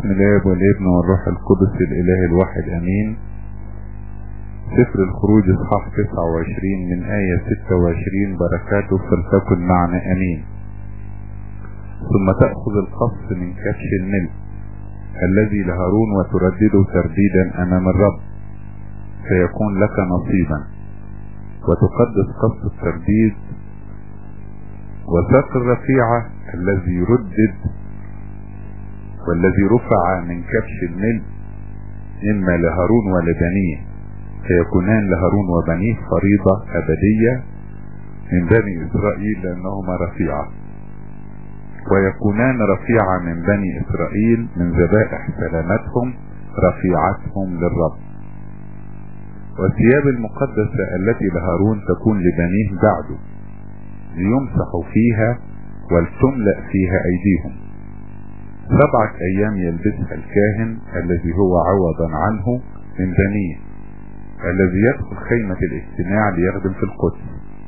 بسم الله والابن والروح القدس الاله الواحد امين سفر الخروج اصحاح 29 من آية 26 بركاته فلتكن معنا امين ثم تأخذ القص من كبش الملك الذي لهارون وتردده ترديدا امام الرب فيكون لك نصيبا وتقدس قص الترديد وساق الرفيعة الذي يردد والذي رفع من كبش الملك إما لهارون ولبنيه فيكونان لهارون وبنيه فريضة أبدية من بني إسرائيل لأنهما رفيعة ويكونان رفيعة من بني إسرائيل من ذبائح سلامتهم رفيعتهم للرب والثياب المقدسة التي لهارون تكون لبنيه بعده ليمسحوا فيها ولتملأ فيها أيديهم سبعة أيام يلبسها الكاهن الذي هو عوضا عنه من بنيه الذي يدخل خيمة الاجتماع ليخدم في القدس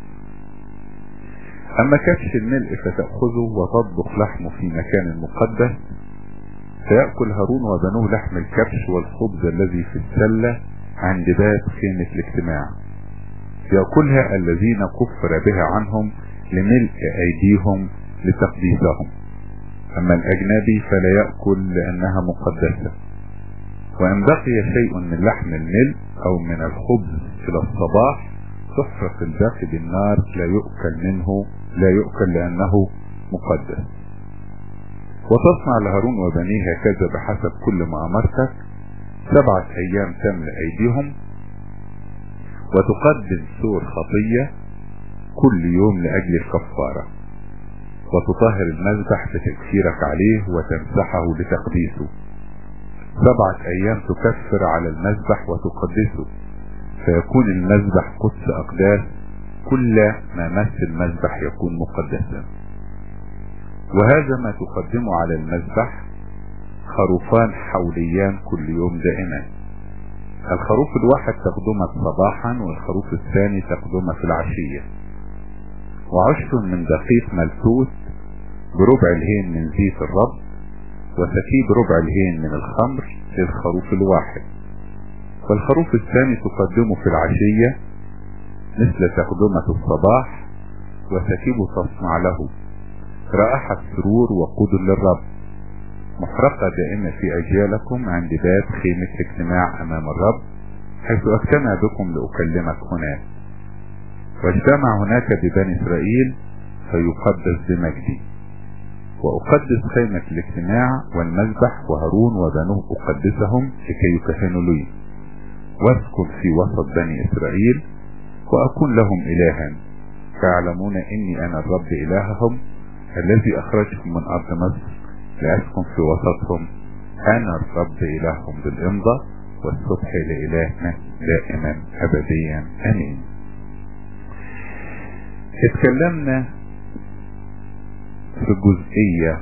أما كبش الملء فتأخذه وتطبخ لحمه في مكان مقدس فيأكل هارون وبنوه لحم الكبش والخبز الذي في السلة عند باب خيمة الاجتماع يأكلها الذين كفر بها عنهم لملء أيديهم لتقديسهم أما الأجنبي فلا يأكل لأنها مقدسة وإن بقي شيء من لحم الملء أو من الخبز إلى الصباح تحرق الباقي بالنار لا يؤكل منه لا يؤكل لأنه مقدس وتصنع لهارون وبنيه هكذا بحسب كل ما أمرتك سبعة أيام تملأ أيديهم وتقدم سور خطية كل يوم لأجل الكفارة وتطهر المذبح بتكفيرك عليه وتمسحه لتقديسه سبعة أيام تكفر على المذبح وتقدسه فيكون المذبح قدس أقداس كل ما مس المذبح يكون مقدسا وهذا ما تقدمه على المذبح خروفان حوليان كل يوم دائما الخروف الواحد تقدمه صباحا والخروف الثاني تقدمه في العشية وعشر من دقيق ملتوت بربع الهين من زيت الرب وسكيب ربع الهين من الخمر للخروف الواحد والخروف الثاني تقدمه في العشية مثل تقدمة الصباح وسكيب تصنع له رائحة سرور وقود للرب محرقة دائمة في أجيالكم عند باب خيمة الاجتماع أمام الرب حيث أجتمع بكم لأكلمك هناك واجتمع هناك ببني إسرائيل فيقدس بمجدي وأقدس خيمة الاجتماع والمذبح وهارون وبنوه أقدسهم لكي يكهنوا لي واسكن في وسط بني إسرائيل وأكون لهم إلها فيعلمون إني أنا الرب إلههم الذي أخرجهم من أرض مصر لأسكن في وسطهم أنا الرب إلههم بالإمضة والصبح لإلهنا دائما أبديا أمين اتكلمنا في الجزئية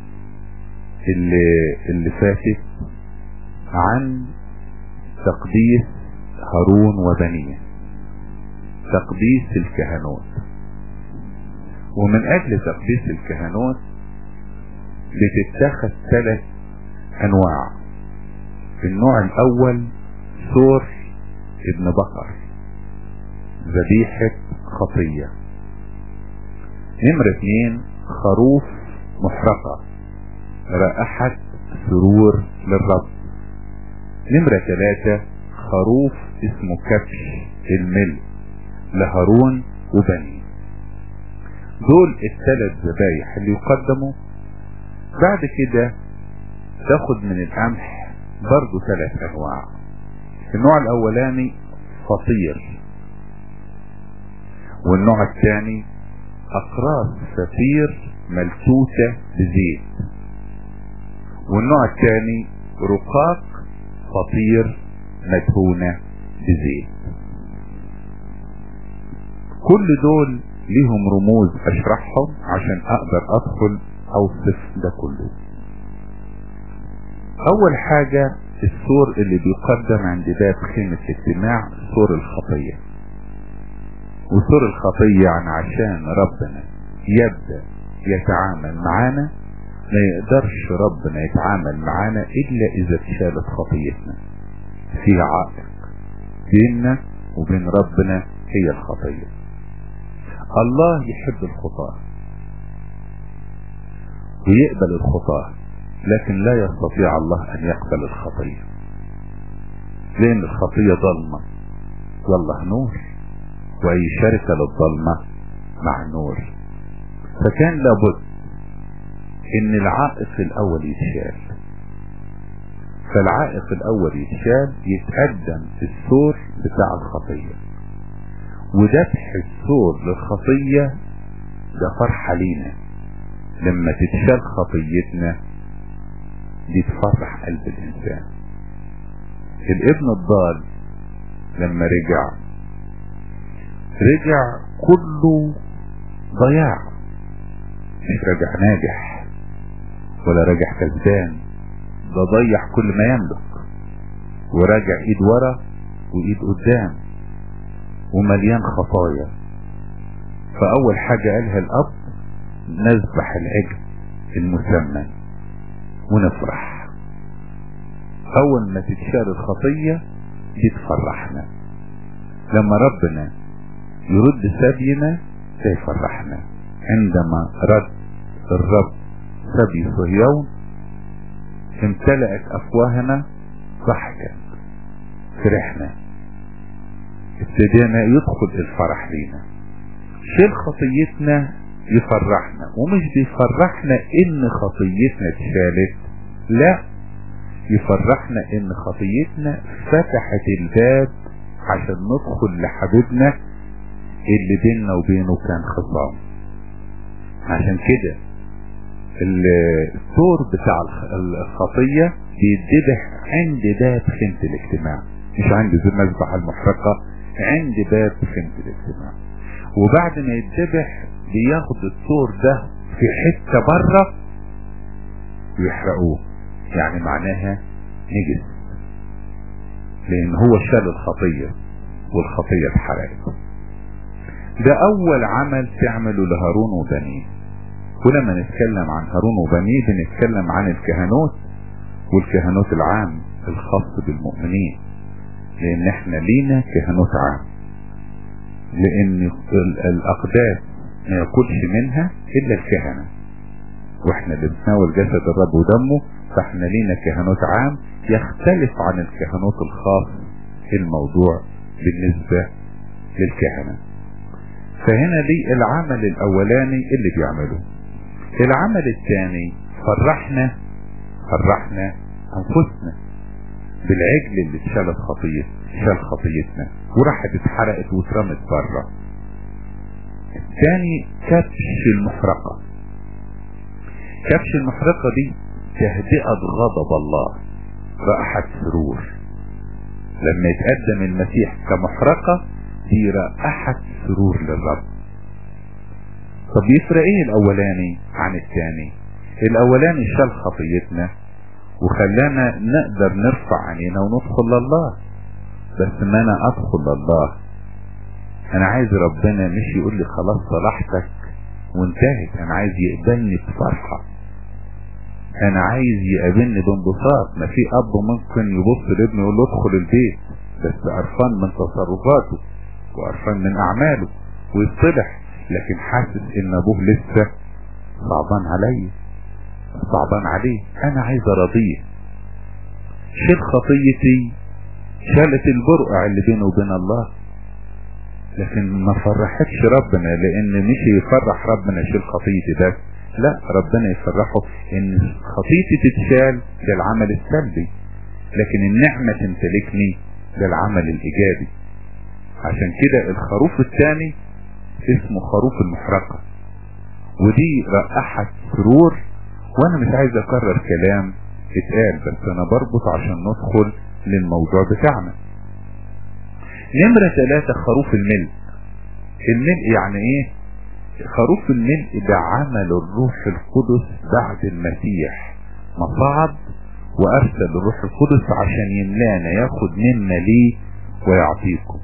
اللي, اللي فاتت عن تقديس هارون وبنيه تقديس الكهنوت ومن اجل تقديس الكهنوت بتتخذ ثلاث انواع النوع الاول سور ابن بقر ذبيحة خطية نمرة اتنين خروف محرقة رائحة سرور للرب نمرة ثلاثة خروف اسمه كبش الملك لهارون وبني دول الثلاث ذبايح اللي يقدموا بعد كده تاخد من القمح برضو ثلاث انواع النوع الاولاني فطير والنوع الثاني اقراص فطير ملتوتة بزيت والنوع الثاني رقاق فطير مدهونة بزيت كل دول ليهم رموز اشرحهم عشان اقدر ادخل اوصف ده كله اول حاجة السور اللي بيقدم عند باب خيمة الاجتماع سور الخطية وسور الخطية يعني عشان ربنا يبدأ يتعامل معانا ما يقدرش ربنا يتعامل معانا الا اذا اتشالت خطيتنا في عائق بيننا وبين ربنا هي الخطية الله يحب الخطاة ويقبل الخطاة لكن لا يستطيع الله ان يقبل الخطية لان الخطية ظلمة والله نور واي شركة للظلمة مع النور فكان لابد ان العائق الاول يتشال فالعائق الاول يتشال يتقدم السور بتاع الخطية وذبح السور للخطية ده فرحة لينا لما تتشال خطيتنا دي تفرح قلب الانسان الابن الضال لما رجع رجع كله ضياع مش راجع ناجح ولا راجع كسبان ده ضيع كل ما يملك وراجع ايد ورا وايد قدام ومليان خطايا فاول حاجة قالها الاب نذبح العجل المسمن ونفرح اول ما تتشال الخطية دي تفرحنا لما ربنا يرد سبينا سيفرحنا عندما رد الرب سبي صهيون امتلأت افواهنا ضحكا فرحنا ابتدينا يدخل الفرح لينا شيل خطيتنا يفرحنا ومش بيفرحنا ان خطيتنا اتشالت لا يفرحنا ان خطيتنا فتحت الباب عشان ندخل لحبيبنا اللي بيننا وبينه كان خصام عشان كده الثور بتاع الخطية بيتذبح عند باب خيمة الاجتماع مش عند المذبحة المحرقة عند باب خيمة الاجتماع وبعد ما يتذبح بياخد الثور ده في حتة بره ويحرقوه يعني معناها نجس لان هو شال الخطية والخطية اتحرقت ده اول عمل تعمله لهارون وبنيه ولما نتكلم عن هارون وبنيه بنتكلم عن الكهنوت والكهنوت العام الخاص بالمؤمنين لان احنا لينا كهنوت عام لان الاقداس ما ياكلش منها الا الكهنة واحنا اللي بنتناول جسد الرب ودمه فاحنا لينا كهنوت عام يختلف عن الكهنوت الخاص الموضوع بالنسبة للكهنة فهنا دي العمل الاولاني اللي بيعمله العمل الثاني فرحنا فرحنا انفسنا بالعجل اللي اتشالت خطية شال خطيتنا وراحت اتحرقت واترمت بره الثاني كبش المحرقة كبش المحرقة دي تهدئة غضب الله رائحة سرور لما يتقدم المسيح كمحرقة دي رائحة سرور للرب طب يفرق ايه الاولاني عن الثاني الاولاني شال خطيتنا وخلانا نقدر نرفع عينينا وندخل لله بس ما انا ادخل لله انا عايز ربنا مش يقول لي خلاص صلاحتك وانتهت انا عايز يقبلني بفرحة انا عايز يقابلني بانبساط ما في اب ممكن يبص لابنه يقول له ادخل البيت بس قرفان من تصرفاته وقرفان من اعماله ويصطلح لكن حاسس ان ابوه لسه صعبان عليا صعبان عليه انا عايز ارضيه شيل خطيتي شالت البرقع اللي بينه وبين الله لكن ما فرحتش ربنا لان مش يفرح ربنا شيل خطيتي ده لا ربنا يفرحه ان خطيتي تتشال ده العمل السلبي لكن النعمة تمتلكني ده العمل الايجابي عشان كده الخروف الثاني اسمه خروف المحرقة ودي رائحة سرور وانا مش عايز اكرر كلام اتقال بس انا بربط عشان ندخل للموضوع بتاعنا نمرة ثلاثة خروف الملء الملء يعني ايه خروف الملء ده عمل الروح القدس بعد المسيح ما صعد وارسل الروح القدس عشان يملانا ياخد منا ليه ويعطيكم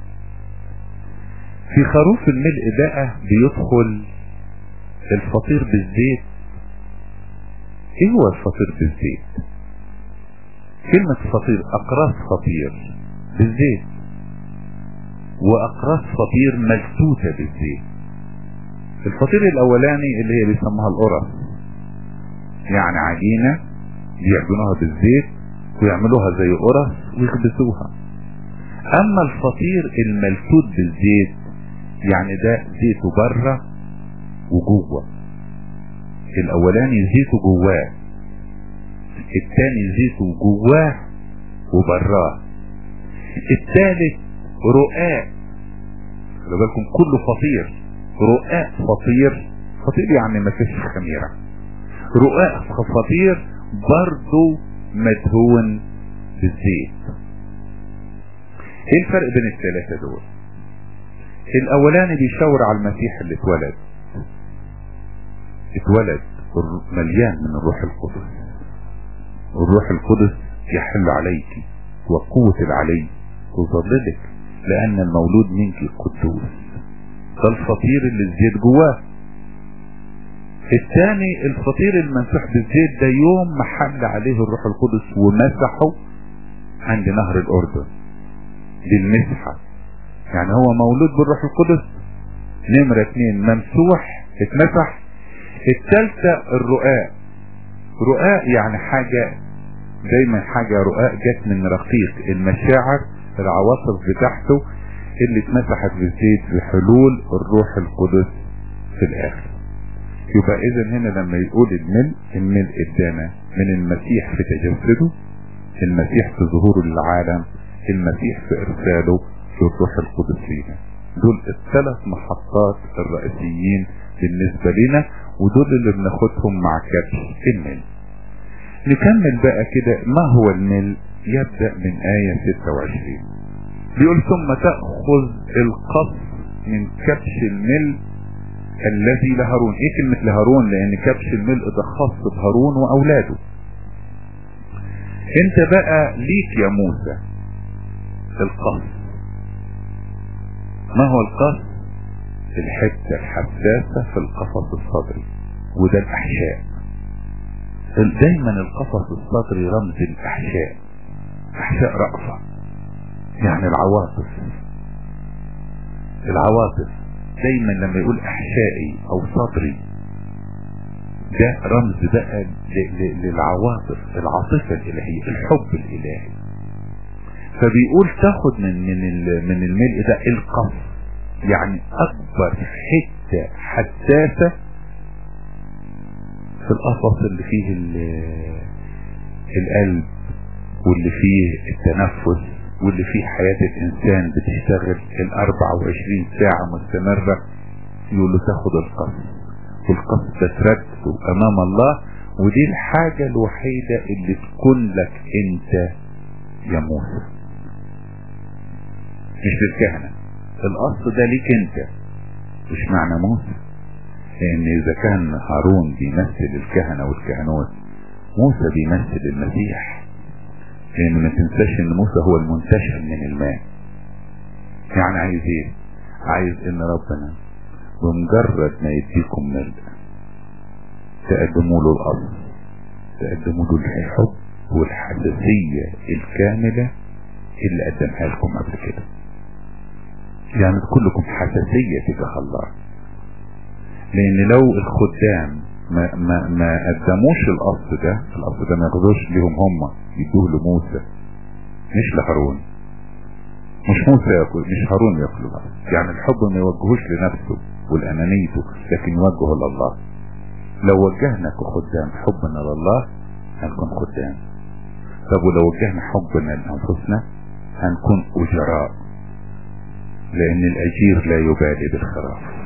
في خروف الملء بقى بيدخل الفطير بالزيت ايه هو الفطير بالزيت كلمة فطير اقراص فطير بالزيت واقراص فطير ملتوتة بالزيت الفطير الاولاني اللي هي بيسموها القرص يعني عجينة بيعجنوها بالزيت ويعملوها زي قرص ويخبزوها اما الفطير الملتوت بالزيت يعني ده زيته بره وجوه الاولاني زيته جواه التاني زيته جواه وبراه التالت رقاق خلي بالكم كله فطير رقاق فطير فطير يعني ما فيش خميره رقاق فطير برضه مدهون بالزيت ايه الفرق بين الثلاثة دول الاولاني بيشاور على المسيح اللي اتولد اتولد مليان من الروح القدس الروح القدس يحل عليك وقوة العلي تظللك لان المولود منك قدوس ده الفطير اللي الزيت جواه الثاني الفطير الممسوح بالزيت ده يوم محل عليه الروح القدس ومسحه عند نهر الاردن بالمسحة يعني هو مولود بالروح القدس نمرة اتنين ممسوح اتمسح التالتة الرقاق رقاق يعني حاجة دايما حاجة رقاق جت من رقيق المشاعر العواطف بتاعته اللي اتمسحت بالزيت بحلول الروح القدس في الاخر يبقى اذا هنا لما يقول الملء الملء ادانا من المسيح في تجسده المسيح في ظهوره للعالم المسيح في ارساله للروح القدس لينا دول الثلاث محطات الرئيسيين بالنسبة لنا ودول اللي بناخدهم مع كبش الملء نكمل بقى كده ما هو الملء يبدأ من آية 26 بيقول ثم تأخذ القص من كبش الملء الذي لهارون ايه كلمة لهارون لان كبش الملء ده خاص بهارون واولاده انت بقى ليك يا موسى القص ما هو القص الحتة الحساسة في القفص الصدري وده الاحشاء دايما القفص الصدري رمز الاحشاء احشاء رأفة يعني العواطف العواطف دايما لما يقول احشائي او صدري ده رمز بقى للعواطف العاطفة الالهية الحب الالهي فبيقول تاخد من من من الملء ده القص يعني اكبر حتة حساسة في القفص اللي فيه القلب واللي فيه التنفس واللي فيه حياة الانسان بتشتغل الاربع وعشرين ساعة مستمرة يقول له تاخد القصد والقصد ده تركته امام الله ودي الحاجة الوحيدة اللي تكون لك انت يا موسى مش للكهنة القصد ده ليك انت مش معنى موسى لان اذا كان هارون بيمثل الكهنة والكهنوت موسى بيمثل المسيح لان ما تنساش ان موسى هو المنتشر من الماء يعني عايز ايه عايز ان ربنا بمجرد ما يديكم ملء تقدموا له الارض تقدموا له الحب والحساسية الكاملة اللي قدمها لكم قبل كده يعني كلكم حساسية تجاه الله لان لو الخدام ما, ما, ما قدموش الاصل ده الاصل ده ما ياخدوش ليهم هم يدوه لموسى مش لهارون مش موسى ياكل مش هارون ياكل الاصل يعني الحب ما يوجهوش لنفسه والانانيته لكن يوجهه لله لو وجهنا كخدام حبنا لله هنكون خدام طب ولو وجهنا حبنا لانفسنا هنكون اجراء لان الاجير لا يبالي بالخراف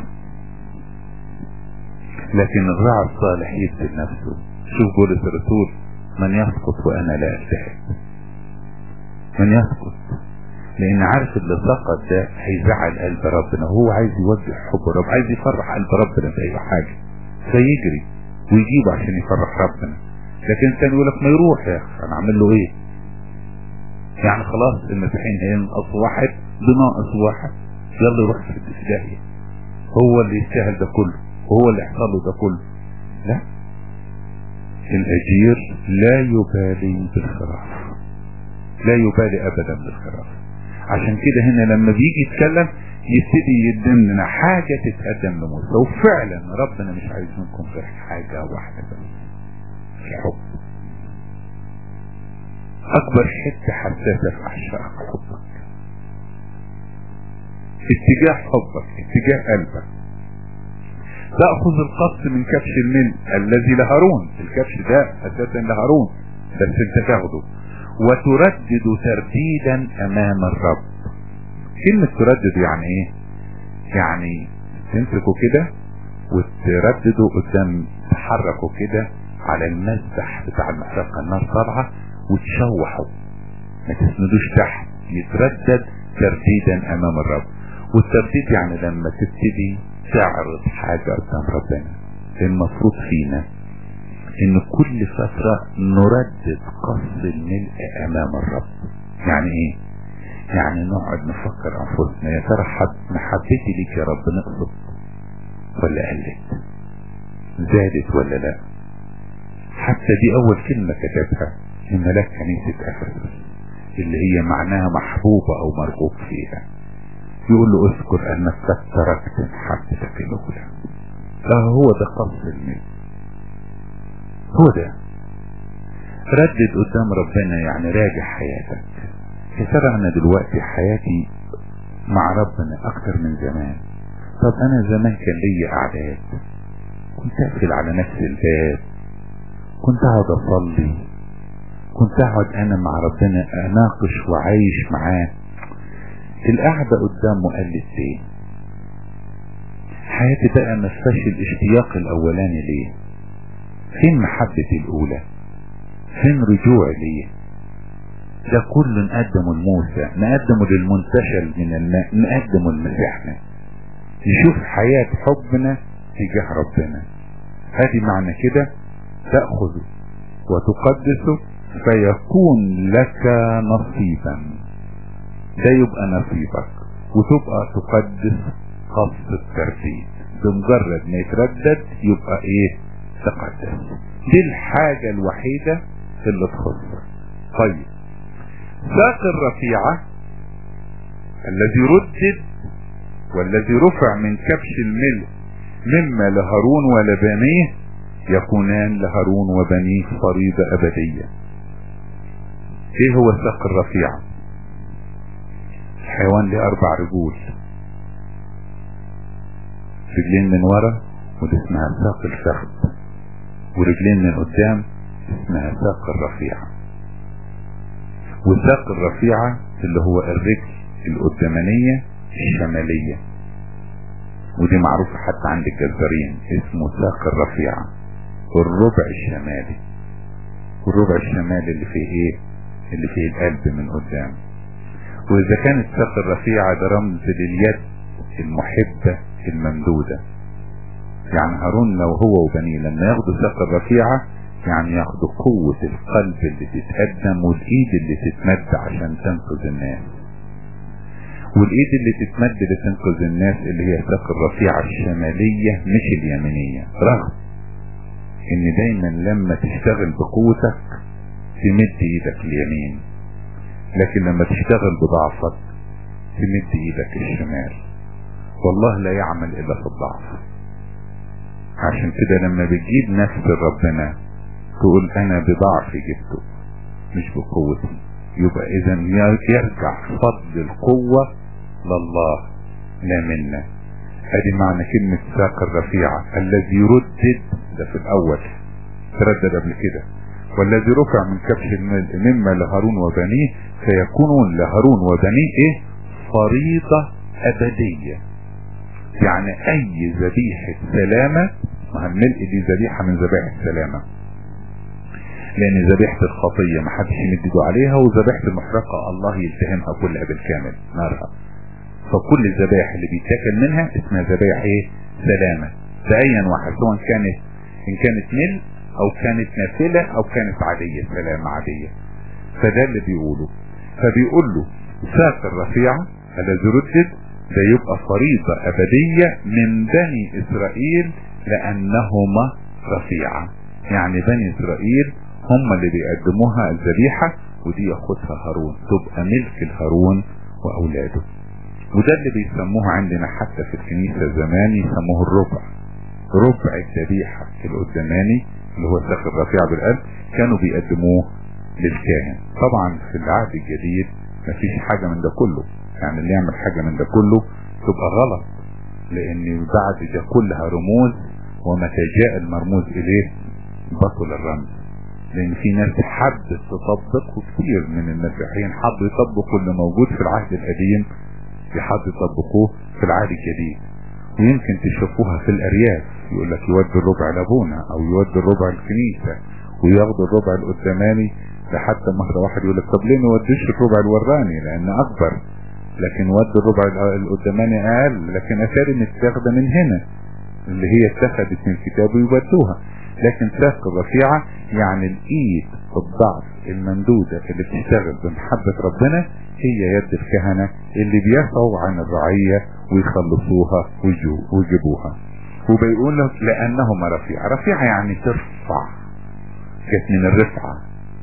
لكن الراعي الصالح يبذل نفسه شوف بولس الرسول من يسقط وانا لا اجتهد من يسقط لان عارف اللي سقط ده هيزعل قلب ربنا وهو عايز يوجه حب رب عايز يفرح قلب ربنا في اي حاجة فيجري ويجيب عشان يفرح ربنا لكن كان يقول لك ما يروح يا اخي انا اعمل له ايه يعني خلاص المسيحيين هينقص واحد بناقص واحد يلا يروح في داهية هو اللي يستاهل ده كله وهو اللي يحصل له ده كله لا الاجير لا يبالي بالخراف لا يبالي ابدا بالخراف عشان كده هنا لما بيجي يتكلم يبتدي يدن لنا حاجة تتقدم لموسى وفعلا ربنا مش عايز منكم غير حاجة واحدة بس الحب اكبر حتة حساسة في احشائك حبك اتجاه حبك اتجاه قلبك تأخذ القص من كبش الملء الذي لهارون الكبش ده اساسا لهارون بس انت تاخده وتردد ترديدا امام الرب كلمة تردد يعني ايه يعني تمسكه كده وتردده قدام تحركه كده على المسبح بتاع المحرقة النار طالعة وتشوحه ما تسندوش تحت يتردد ترديدا امام الرب والترديد يعني لما تبتدي تعرض حاجة قدام ربنا المفروض فينا ان كل فترة نردد قص الملء امام الرب يعني ايه يعني نقعد نفكر انفسنا يا ترى محبتي ليك يا رب نقصد ولا قلت زادت ولا لا حتى دي اول كلمة كتبها لملاك كنيسة افسس اللي هي معناها محبوبة او مرغوب فيها يقول له اذكر انك قد تركت محبتك الاولى فهو ده قصد الميل هو ده ردد قدام ربنا يعني راجع حياتك يا ترى انا دلوقتي حياتي مع ربنا اكتر من زمان طب انا زمان كان ليا اعداد كنت اقفل على نفسي الباب كنت اقعد اصلي كنت اقعد انا مع ربنا اناقش وعايش معاه القعدة قدامه قلت ليه حياتي بقى ما فيهاش الاشتياق الاولاني ليه فين محبتي الاولى فين رجوعي ليه ده كله نقدمه لموسى نقدمه للمنتشل من الماء نقدمه لمسيحنا نشوف حياة حبنا تجاه ربنا هذه معنى كده تأخذه وتقدسه فيكون لك نصيبا ده يبقى نصيبك وتبقى تقدس قصد الترديد بمجرد ما يتردد يبقى ايه تقدس دي الحاجة الوحيدة اللي تخصك طيب ساق الرفيعة الذي ردد والذي رفع من كبش الملء مما لهارون ولبنيه يكونان لهارون وبنيه فريضة أبدية ايه هو ساق الرفيعة الحيوان له اربع رجول رجلين من ورا ودي اسمها ساق الفخذ ورجلين من قدام اسمها ساق الرفيعة وساق الرفيعة اللي هو الرجل القدامانية الشمالية ودي معروفة حتى عند الجزارين اسمه ساق الرفيعة والربع الشمالي والربع الشمالي اللي فيه ايه اللي فيه القلب من قدام واذا كانت ساق الرفيعة ده رمز لليد المحبة الممدودة يعني هارون لو هو وبنيه لما ياخدوا ساق الرفيعة يعني ياخدوا قوة القلب اللي تتقدم والايد اللي تتمد عشان تنقذ الناس والايد اللي تتمد لتنقذ الناس اللي هي ساق الرفيعة الشمالية مش اليمينية رغم ان دايما لما تشتغل بقوتك تمد ايدك اليمين لكن لما تشتغل بضعفك تمد ايدك الشمال والله لا يعمل الا في الضعف عشان كده لما بتجيب نفس ربنا تقول انا بضعفي جبته مش بقوتي يبقى اذا يرجع فضل القوة لله لا منا ادي معنى كلمة ساق الرفيعة الذي ردد ده في الاول تردد قبل كده والذي رفع من كبش الملء مما لهارون وبنيه فيكونون لهارون وبنيه ايه فريضة ابدية يعني اي ذبيحة سلامة ما الملء دي ذبيحة من ذبائح السلامة لان ذبيحة الخطية ما حدش يمد ايده عليها وذبيحة المحرقة الله يلتهمها كلها بالكامل نارها فكل الذبائح اللي بيتاكل منها اسمها ذبائح ايه سلامة فايا واحد سواء كانت ان كانت ملء او كانت نافلة او كانت عادية سلامة عادية فده اللي بيقوله فبيقول له ساق الرفيعة الذي ردد ده يبقى فريضة ابدية من بني اسرائيل لانهما رفيعة يعني بني اسرائيل هم اللي بيقدموها الذبيحة ودي ياخدها هارون تبقى ملك الهارون واولاده وده اللي بيسموه عندنا حتى في الكنيسة زمان يسموه الربع ربع الذبيحة القداماني اللي هو الساخ الرفيع بالقلب كانوا بيقدموه للكاهن طبعا في العهد الجديد مفيش حاجة من ده كله يعني اللي يعمل حاجة من ده كله تبقى غلط لان بعد ده كلها رموز ومتى جاء المرموز اليه بطل الرمز لان في ناس حبت تطبق وكثير من المسيحيين حبوا يطبقوا اللي موجود في العهد القديم يحبوا يطبقوه في العهد الجديد ويمكن تشوفوها في الارياف يقول لك يودي الربع لابونا او يودي الربع الكنيسة وياخدوا الربع القداماني لحتى مرة واحد يقول لك طب ليه ما وديش الربع الوراني لان اكبر لكن ود الربع القداماني اقل لكن اثاري متاخده من هنا اللي هي اتخذت من كتابه يودوها لكن ساق الرفيعة يعني الايد الضعف الممدودة اللي بتشتغل بمحبة ربنا هي يد الكهنة اللي بيسعوا عن الرعية ويخلصوها ويجيبوها وبيقول لك لانهما رفيعة رفيعة يعني ترفع جت من الرفعة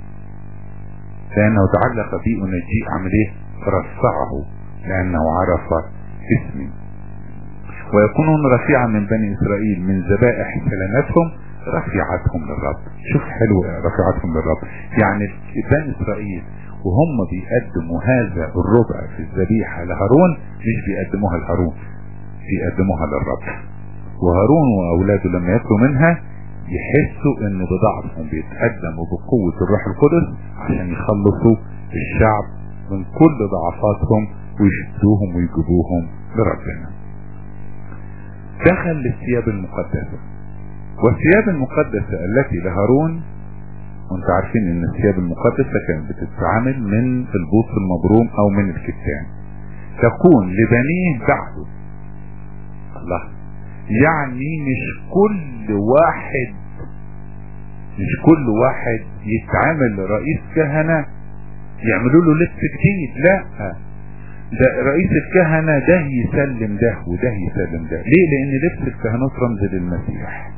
لانه تعلق بي انجي عمل ايه رفعه لانه عرف اسمي ويكونون رفيعا من بني اسرائيل من ذبائح سلامتهم رفيعتهم للرب شوف حلو رفيعتهم للرب يعني بني اسرائيل وهم بيقدموا هذا الربع في الذبيحة لهارون مش بيقدموها لهارون بيقدموها للرب وهارون واولاده لما ياكلوا منها يحسوا ان بضعفهم بيتقدموا بقوة الروح القدس عشان يخلصوا الشعب من كل ضعفاتهم ويشدوهم ويجيبوهم لربنا دخل للثياب المقدسة والثياب المقدسة التي لهارون وانت عارفين ان الثياب المقدسة كانت بتتعامل من البوص المبروم او من الكتان تكون لبنيه بعده الله يعني مش كل واحد مش كل واحد يتعامل رئيس كهنة يعملوا له لبس جديد لا ده رئيس الكهنة ده يسلم ده وده يسلم ده ليه لان لبس الكهنوت رمز للمسيح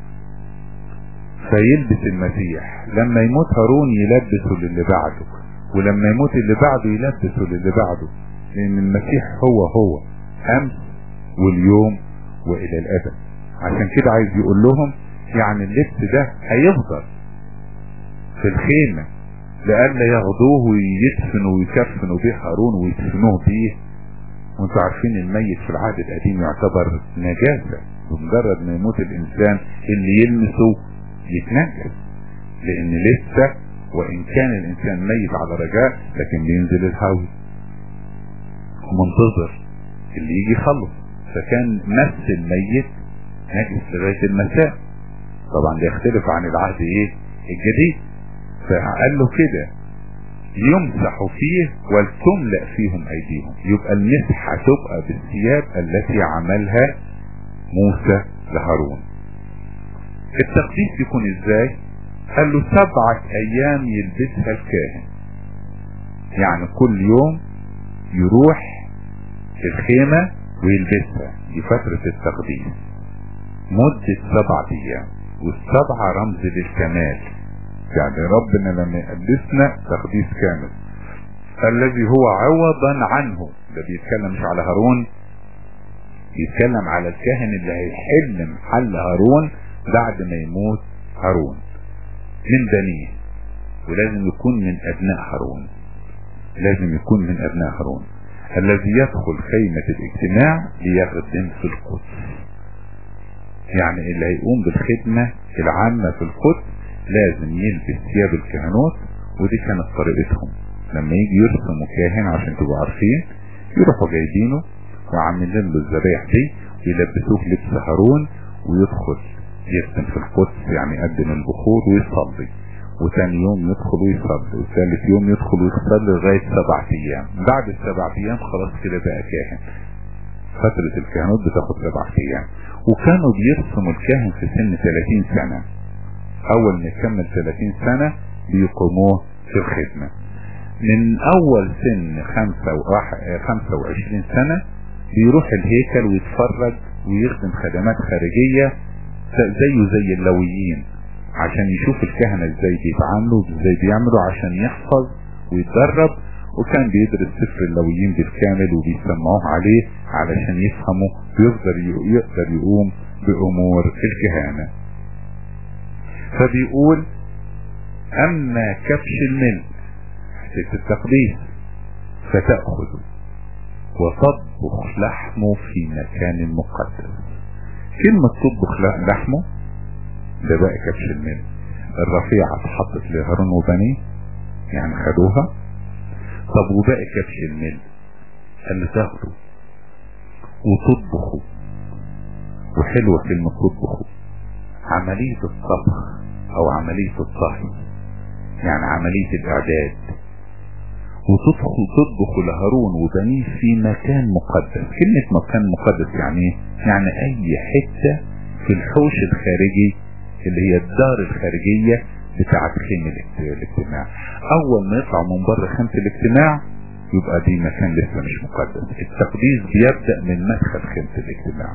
فيلبس المسيح لما يموت هارون يلبسه للي بعده ولما يموت اللي بعده يلبسه للي بعده لان المسيح هو هو امس واليوم والى الابد عشان كده عايز يقول لهم يعني اللبس ده هيفضل في الخيمة لألا ياخدوه ويدفنوا ويكفنوا به هارون ويدفنوه بيه وانتوا عارفين الميت في العهد القديم يعتبر نجاسة بمجرد ما يموت الانسان اللي يلمسه يتنجس لان لسه وان كان الانسان ميت على رجاء لكن بينزل الهوي منتظر اللي يجي يخلص فكان مس الميت نجس لغاية المساء طبعا ده يختلف عن العهد ايه الجديد فقال له كده يمسح فيه ولتملأ فيهم ايديهم يبقى المسحة تبقى بالثياب التي عملها موسى لهارون التقديس يكون ازاي قال له سبعة ايام يلبسها الكاهن يعني كل يوم يروح الخيمة ويلبسها دي فترة التقديس مدة سبعة ايام والسبعة رمز للكمال يعني ربنا لما يقدسنا تقديس كامل الذي هو عوضا عنه ده بيتكلم مش على هارون بيتكلم على الكاهن اللي هيحل محل هارون بعد ما يموت هارون من بنيه ولازم يكون من ابناء هارون لازم يكون من ابناء هارون الذي يدخل خيمة الاجتماع ليخدم في القدس يعني اللي هيقوم بالخدمة العامة في القدس لازم يلبس ثياب الكهنوت ودي كانت طريقتهم لما يجي يرسموا كاهن عشان تبقوا عارفين يروحوا جايبينه وعاملين له الذبايح دي يلبسوه لبس هارون ويدخل يرسم في القدس يعني يقدم البخور ويصلي وثاني يوم يدخل ويصلي وثالث يوم يدخل ويصلي لغاية سبع ايام بعد السبع ايام خلاص كده بقى كاهن فترة الكهنوت بتاخد سبع ايام وكانوا بيرسموا الكاهن في سن 30 سنة اول ما يكمل 30 سنة بيقوموه في الخدمة من اول سن 25 سنة بيروح الهيكل ويتفرج ويخدم خدمات خارجية زيه زي اللويين عشان يشوف الكهنة ازاي بيتعاملوا ازاي بيعملوا عشان يحفظ ويتدرب وكان بيدرس سفر اللويين بالكامل وبيسمعوه عليه علشان يفهموا ويقدر يقدر يقوم بأمور الكهنة فبيقول أما كبش الملء حتة التقديس فتأخذ وتطبخ لحمه في مكان مقدس كلمة تطبخ لحمه ده بقى كبش الملء الرفيعة اتحطت لهارون وبنيه يعني خدوها طب وباقي كبش الملء قال له تاخده وتطبخه وحلوة كلمة تطبخه عملية الطبخ او عملية الطهي يعني عملية الاعداد وتطبخ تطبخ لهارون وبنيه في مكان مقدس كلمة مكان مقدس يعني ايه؟ يعني اي حتة في الحوش الخارجي اللي هي الدار الخارجية بتاعت خيمة الاجتماع اول ما يطلع من بره خيمة الاجتماع يبقى دي مكان لسه مش مقدس التقديس بيبدأ من مدخل خيمة الاجتماع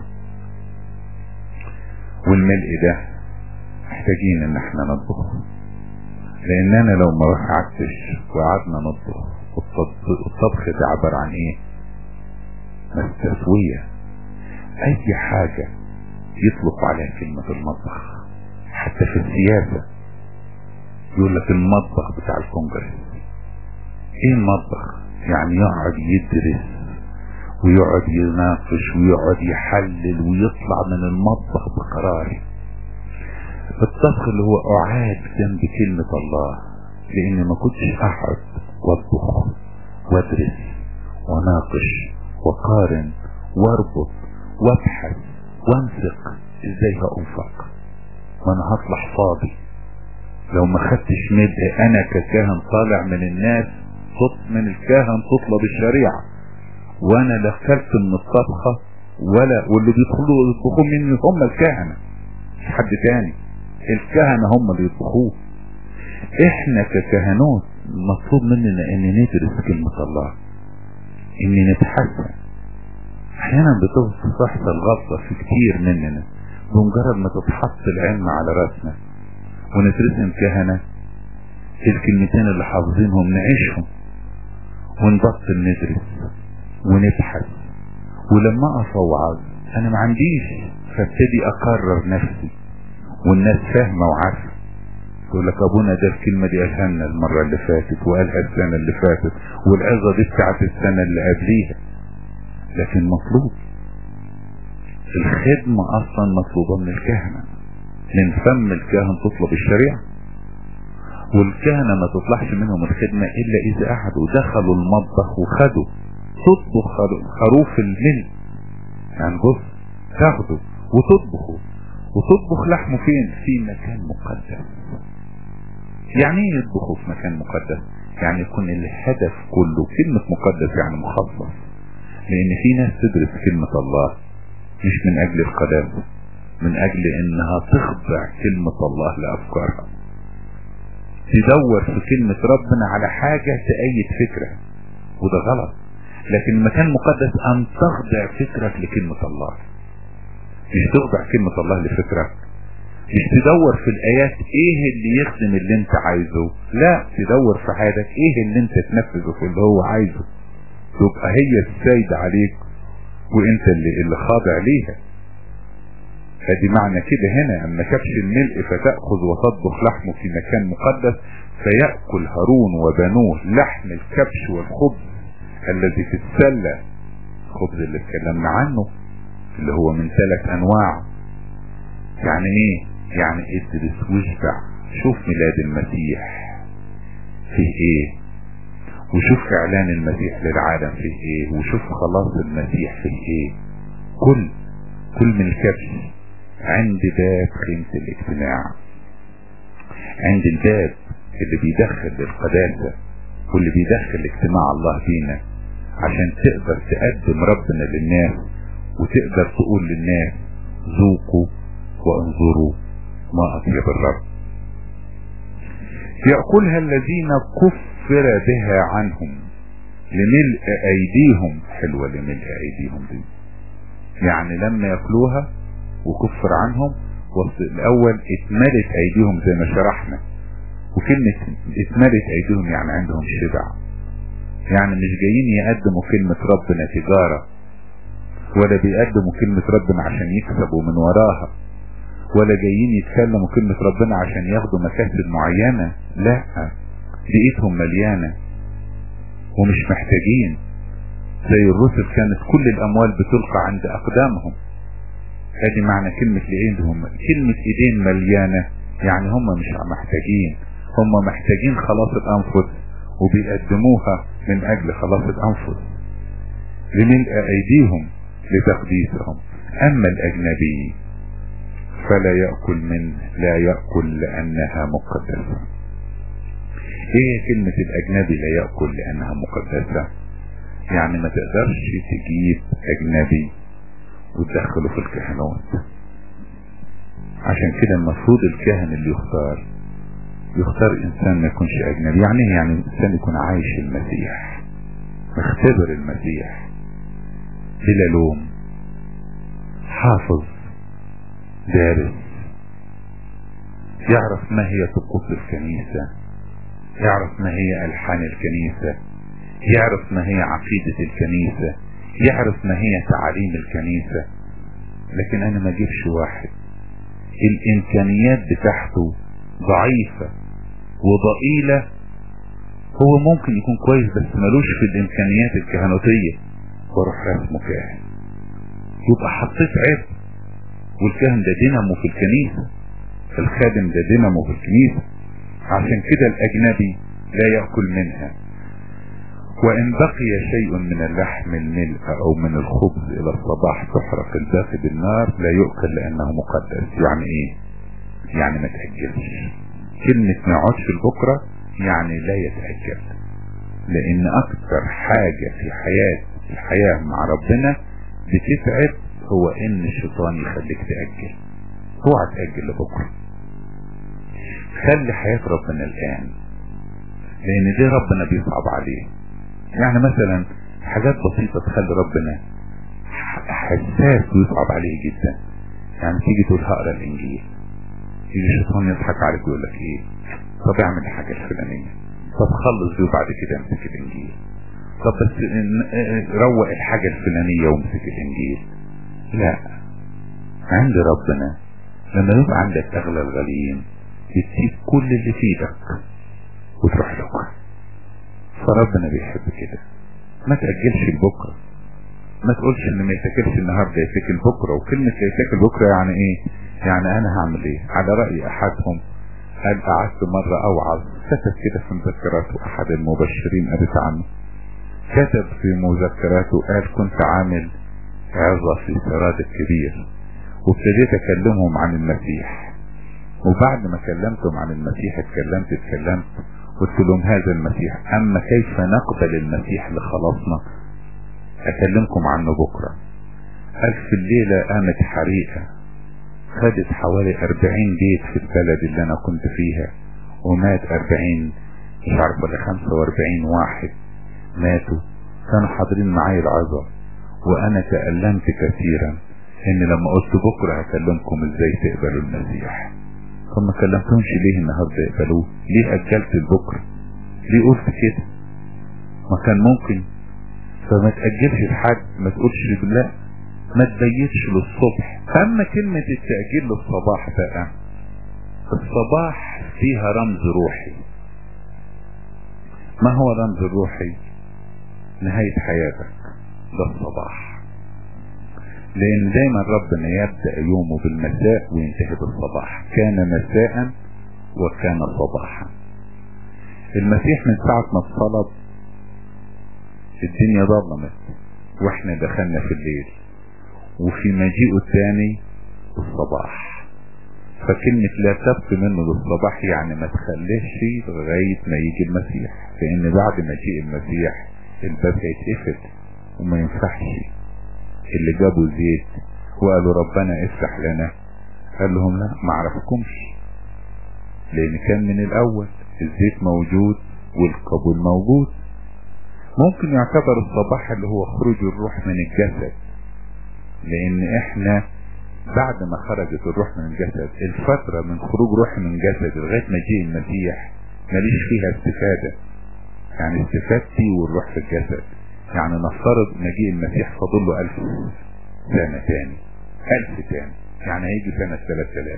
والملء ده محتاجين ان احنا نطبخه لاننا لو ما قعدتش وقعدنا نطبخ والطبخ ده عبارة عن ايه التسوية اي حاجة يطلق عليها كلمة المطبخ حتى في السياسة يقول لك المطبخ بتاع الكونجرس ايه المطبخ يعني يقعد يدرس ويقعد يناقش ويقعد يحلل ويطلع من المطبخ بقرار الطبخ اللي هو اعاد جنب كلمة الله لان ما كنتش اقعد واطبخ وادرس وناقش وقارن واربط وابحث وانفق ازاي هانفق وانا هطلع فاضي لو ما خدتش مدء انا ككاهن طالع من الناس صوت من الكاهن تطلب الشريعة وانا لا اكلت من الطبخة ولا واللي بيدخلوا يطبخوا مني هم الكهنة مش حد تاني الكهنة هم اللي يطبخوه احنا ككهنوت مطلوب مننا ان ندرس كلمة الله ان نتحسن احيانا بتحصل غلطة في كتير مننا بمجرد ما تتحط العلم على راسنا ونترسم كهنة الكلمتين اللي حافظينهم نعيشهم ونبطل ندرس ونبحث ولما اقف اوعظ انا ما عنديش فابتدي اقرر نفسي والناس فاهمة وعارفة تقول لك ابونا ده الكلمة دي قالها لنا المرة اللي فاتت وقالها السنة اللي فاتت والعظة دي بتاعت السنة اللي قبليها لكن مطلوب الخدمة اصلا مطلوبة من الكهنة من فم الكاهن تطلب الشريعة والكهنة ما تطلعش منهم الخدمة الا اذا قعدوا دخلوا المطبخ وخدوا تطبخ خروف الملك يعني بص تاخده وتطبخه وتطبخ لحمه فين في مكان مقدس يعني ايه يطبخه في مكان مقدس يعني يكون الهدف كله كلمة مقدس يعني مخصص لان في ناس تدرس كلمة الله مش من اجل القداسة من اجل انها تخضع كلمة الله لافكارها تدور في كلمة ربنا على حاجة تأيد فكرة وده غلط لكن المكان مقدس ان تخضع فكرك لكلمة الله مش تخضع كلمة الله لفكرك مش تدور في الايات ايه اللي يخدم اللي انت عايزه لا تدور في حياتك ايه اللي انت تنفذه في اللي هو عايزه تبقى هي السيدة عليك وانت اللي, اللي خاضع ليها ادي معنى كده هنا اما كبش الملء فتأخذ وتطبخ لحمه في مكان مقدس فيأكل هارون وبنوه لحم الكبش والخبز الذي في السلة الخبز اللي اتكلمنا عنه اللي هو من ثلاث انواع يعني ايه يعني ادرس واشبع شوف ميلاد المسيح فيه ايه وشوف اعلان المسيح للعالم فيه ايه وشوف خلاص المسيح فيه ايه كل كل من الكبش عند باب خيمة الاجتماع عند الباب اللي بيدخل للقداسة واللي بيدخل اجتماع الله فينا عشان تقدر تقدم ربنا للناس وتقدر تقول للناس ذوقوا وانظروا ما اطيب الرب يأكلها الذين كفر بها عنهم لملء ايديهم حلوة لملء ايديهم دي يعني لما يأكلوها وكفر عنهم وسط الاول اتملت ايديهم زي ما شرحنا وكلمة اتملت ايديهم يعني عندهم شبع يعني مش جايين يقدموا كلمة ربنا تجارة ولا بيقدموا كلمة ربنا عشان يكسبوا من وراها ولا جايين يتكلموا كلمة ربنا عشان ياخدوا مكاسب معينة لا بقيتهم مليانة ومش محتاجين زي الرسل كانت كل الاموال بتلقى عند اقدامهم هذه معنى كلمة لإيدهم كلمة ايدين مليانة يعني هم مش محتاجين هم محتاجين خلاص الانفس وبيقدموها من اجل خلاص الانفس لملء ايديهم لتقديسهم اما الاجنبي فلا يأكل منه لا يأكل لانها مقدسة ايه كلمة الاجنبي لا يأكل لانها مقدسة يعني ما تقدرش تجيب اجنبي وتدخله في الكهنوت عشان كده المفروض الكاهن اللي يختار يختار انسان ما يكونش اجنبي يعني ايه يعني انسان يكون عايش المسيح مختبر المسيح بلا لوم حافظ دارس يعرف ما هي طقوس الكنيسة يعرف ما هي الحان الكنيسة يعرف ما هي عقيدة الكنيسة يعرف ما هي تعاليم الكنيسة لكن انا ما اجيبش واحد الامكانيات بتاعته ضعيفة وضئيلة هو ممكن يكون كويس بس ملوش في الامكانيات الكهنوتية واروح رسمه كاهن يبقى حطيت عيب والكاهن ده دينامو في الكنيسة الخادم ده دينامو في الكنيسة عشان كده الاجنبي لا يأكل منها وإن بقي شيء من اللحم الملء أو من الخبز إلى الصباح تحرق الباقي بالنار لا يؤكل لأنه مقدس يعني إيه؟ يعني ما تأجلش كلمة ما يقعدش البكرة يعني لا يتأجل لأن أكثر حاجة في حياة الحياة مع ربنا بتتعب هو إن الشيطان يخليك تأجل اوعى تأجل لبكرة خلي حياة ربنا الآن لأن دي ربنا بيصعب عليه يعني مثلا حاجات بسيطة تخلي ربنا حساس ويصعب عليه جدا يعني تيجي تقول هقرا الانجيل يجي الشيطان يضحك عليك ويقول لك ايه طب اعمل الحاجة الفلانية طب خلص دي وبعد كده امسك الانجيل طب بس روق الحاجة الفلانية وامسك الانجيل لا عند ربنا لما يبقى عندك اغلى الغاليين يديك كل اللي في ايدك وتروح له فربنا بيحب كده ما تأجلش لبكرة ما تقولش ان ما يتاكلش النهارده يتاكل بكرة وكلمة يتاكل بكرة يعني ايه يعني انا هعمل ايه على رأي احدهم قال قعدت مرة اوعظ كتب كده في مذكراته احد المبشرين قريت عنه كتب في مذكراته قال كنت عامل عظة في سراد الكبير وابتديت اكلمهم عن المسيح وبعد ما كلمتهم عن المسيح اتكلمت اتكلمت قلت لهم هذا المسيح اما كيف نقبل المسيح لخلاصنا اكلمكم عنه بكرة قال في الليلة قامت حريقة خدت حوالي اربعين بيت في البلد اللي انا كنت فيها ومات اربعين مش عارف ولا خمسة واربعين واحد ماتوا كانوا حاضرين معايا العظة وانا تألمت كثيرا ان لما قلت بكرة هكلمكم ازاي تقبلوا المسيح فما كلمتهمش ليه النهاردة يقبلوه ليه اجلت لبكرة ليه قلت كده ما كان ممكن فما تأجلش لحد ما تقولش لا ما تبيتش للصبح اما كلمة التأجيل للصباح بقى الصباح فيها رمز روحي ما هو رمز الروحي نهاية حياتك ده الصباح لان دايما ربنا يبدأ يومه بالمساء وينتهي بالصباح كان مساء وكان صباحا المسيح من ساعة ما اتصلب الدنيا ظلمت واحنا دخلنا في الليل وفي مجيئه الثاني الصباح فكلمة لا تبقي منه للصباح يعني ما تخليش لغاية ما يجي المسيح لان بعد مجيء المسيح الباب هيتقفل وما ينفعش اللي جابوا زيت وقالوا ربنا افتح لنا قال لهم لا ما اعرفكمش لان كان من الاول الزيت موجود والقبول موجود ممكن يعتبر الصباح اللي هو خروج الروح من الجسد لان احنا بعد ما خرجت الروح من الجسد الفترة من خروج روح من الجسد لغاية ما جه المسيح ماليش فيها استفادة يعني استفادتي والروح في الجسد يعني نفترض مجيء المسيح فاضل له ألف سنة تاني ألف تاني يعني هيجي سنة ثلاث آلاف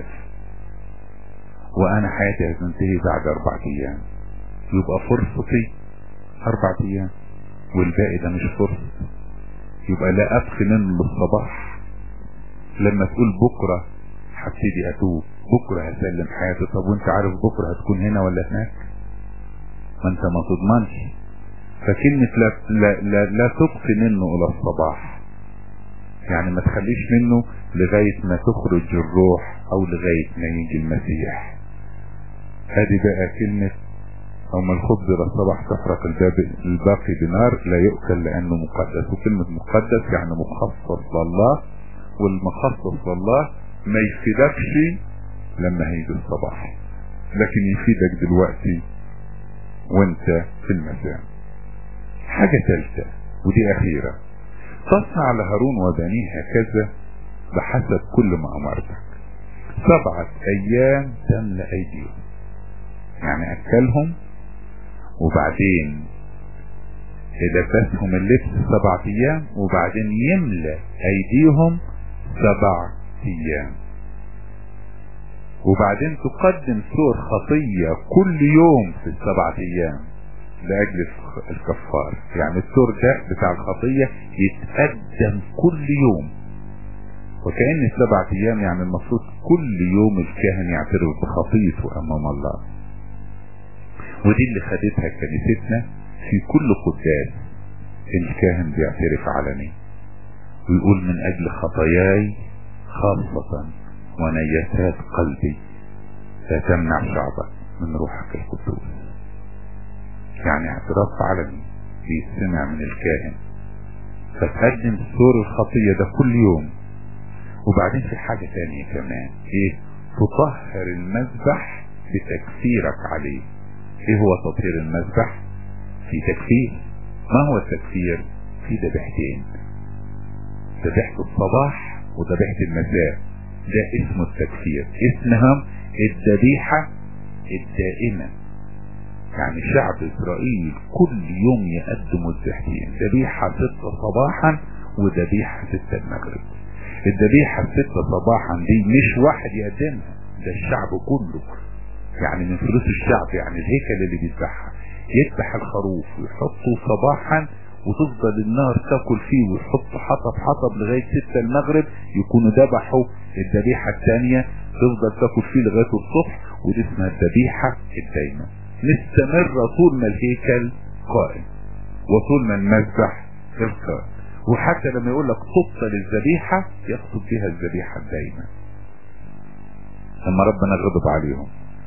وأنا حياتي هتنتهي بعد أربع أيام يبقى فرصتي أربع أيام والباقي ده مش فرصة يبقى لا أبقي منه للصباح لما تقول بكرة هبتدي أتوب بكرة هسلم حياتي طب وانت عارف بكرة هتكون هنا ولا هناك ما انت ما تضمنش فكلمة لا, لا, لا, لا تبقي منه إلى الصباح يعني ما تخليش منه لغاية ما تخرج الروح أو لغاية ما يجي المسيح هذه بقى كلمة أو ما الخبز للصباح تحرق الباقي بنار لا يؤكل لأنه مقدس وكلمة مقدس يعني مخصص لله والمخصص لله ما يفيدكش لما هيجي الصباح لكن يفيدك دلوقتي وانت في المساء حاجة ثالثة ودي أخيرة تصنع لهارون وبنيه هكذا بحسب كل ما أمرتك سبعة أيام تملأ أيديهم يعني أكلهم وبعدين لبسهم اللبس سبعة أيام وبعدين يملأ أيديهم سبع أيام وبعدين تقدم سور خطية كل يوم في السبعة أيام لأجل الكفار يعني السور ده بتاع الخطية يتقدم كل يوم وكأن السبعة أيام يعني المفروض كل يوم الكاهن يعترف بخطيته أمام الله ودي اللي خدتها كنيستنا في كل قداس الكاهن بيعترف علني ويقول من أجل خطاياي خاصة ونيتات قلبي لا تمنع شعبك من روحك القدوس يعني اعتراف علني بيسمع من الكاهن فتقدم سور الخطية ده كل يوم وبعدين في حاجة تانية كمان ايه تطهر المذبح بتكفيرك عليه ايه هو تطهير المذبح في تكفير ما هو التكفير في ذبيحتين ذبيحة الصباح وذبيحة المساء ده اسمه التكفير اسمهم الذبيحة الدائمة يعني شعب اسرائيل كل يوم يقدموا الذبيحتين ذبيحة ستة صباحا وذبيحة ستة المغرب الذبيحة الستة صباحا دي مش واحد يقدمها ده الشعب كله يعني من فلوس الشعب يعني الهيكل اللي بيذبحها يذبح الخروف ويحطه صباحا وتفضل النار تاكل فيه ويحط حطب حطب لغاية ستة المغرب يكونوا ذبحوا الذبيحة الثانية تفضل تاكل فيه لغاية الصبح ودي اسمها الذبيحة الدايمة مستمرة طول ما الهيكل قائم وطول ما المذبح القائم وحتى لما يقول لك تبطل الذبيحة يقصد بها الذبيحة الدايمة لما ربنا غضب عليهم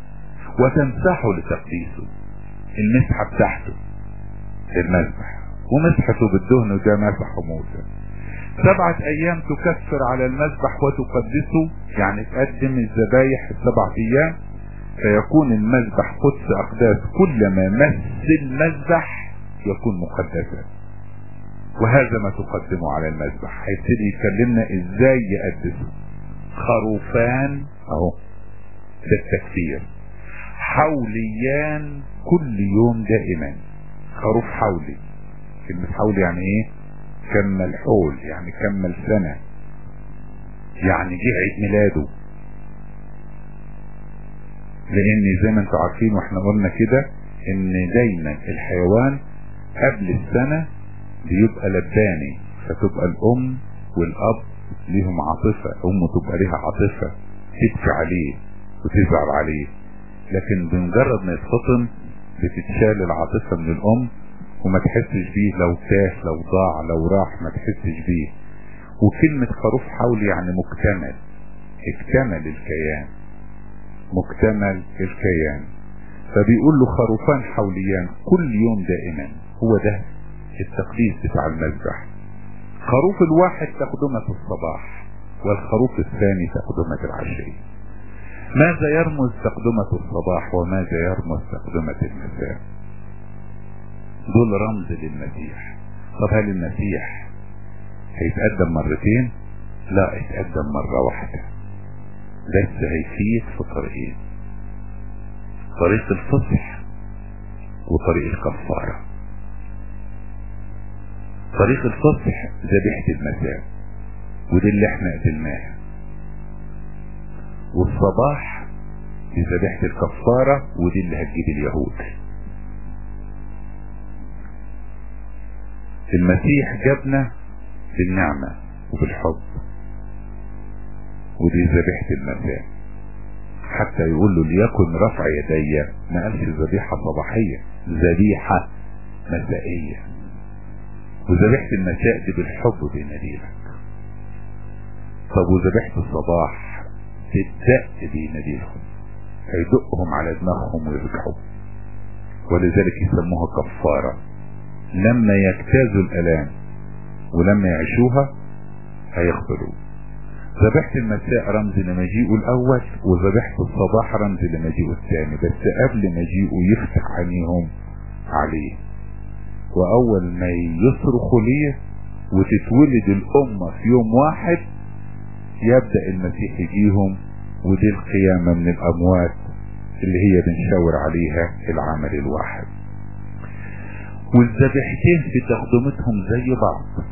وتمسحه لتقديسه المسحة بتاعته المذبح ومسحته بالدهن وده مسحه موسى سبعة ايام تكفر على المذبح وتقدسه يعني تقدم الذبايح السبع ايام فيكون المذبح قدس اقداس كلما مس المذبح يكون مقدسا وهذا ما تقدمه على المذبح هيبتدي يكلمنا ازاي يقدسه خروفان اهو ده التكفير حوليان كل يوم دائما خروف حولي كلمة حولي يعني ايه كمل حول يعني كمل سنة يعني جه عيد ميلاده لان زي ما انتم عارفين واحنا قلنا كده ان دايما الحيوان قبل السنة بيبقى لباني فتبقى الام والاب ليهم عاطفة امه تبقى ليها عاطفة تبكي عليه وتزعل عليه لكن بمجرد ما يتفطن بتتشال العاطفة من الام وما تحسش بيه لو تاه لو ضاع لو راح ما تحسش بيه وكلمة خروف حولي يعني مكتمل اكتمل الكيان مكتمل الكيان فبيقول له خروفان حوليان كل يوم دائما هو ده التقديس بتاع المذبح خروف الواحد تقدمة الصباح والخروف الثاني تقدمة العشية ماذا يرمز تقدمة الصباح وماذا يرمز تقدمة المساء دول رمز للمسيح طب هل المسيح هيتقدم مرتين لا اتقدم مرة واحدة بس هيفيد في طريقين طريق الفصح وطريق الكفارة طريق الفصح ذبيحة المساء ودي اللي احنا قتلناها والصباح دي ذبيحة الكفارة ودي اللي هتجيب اليهود المسيح جابنا بالنعمة وبالحب ودي ذبيحة المساء حتى يقول له ليكن رفع يدي ما قالش ذبيحة صباحية ذبيحة مسائية وذبيحة المساء دي بالحب بيناديلك طب وذبيحة الصباح تدق بيناديلهم هيدقهم على دماغهم ويرجعوا ولذلك يسموها كفارة لما يجتازوا الالام ولما يعيشوها هيقبلوا ذبيحة المساء رمز لمجيئه الاول وذبيحة الصباح رمز لمجيئه الثاني بس قبل مجيئه يفتح عينيهم عليه واول ما يصرخوا ليه وتتولد الامة في يوم واحد يبدأ المسيح يجيهم ودي القيامة من الاموات اللي هي بنشاور عليها العمل الواحد والذبيحتين في تقدمتهم زي بعض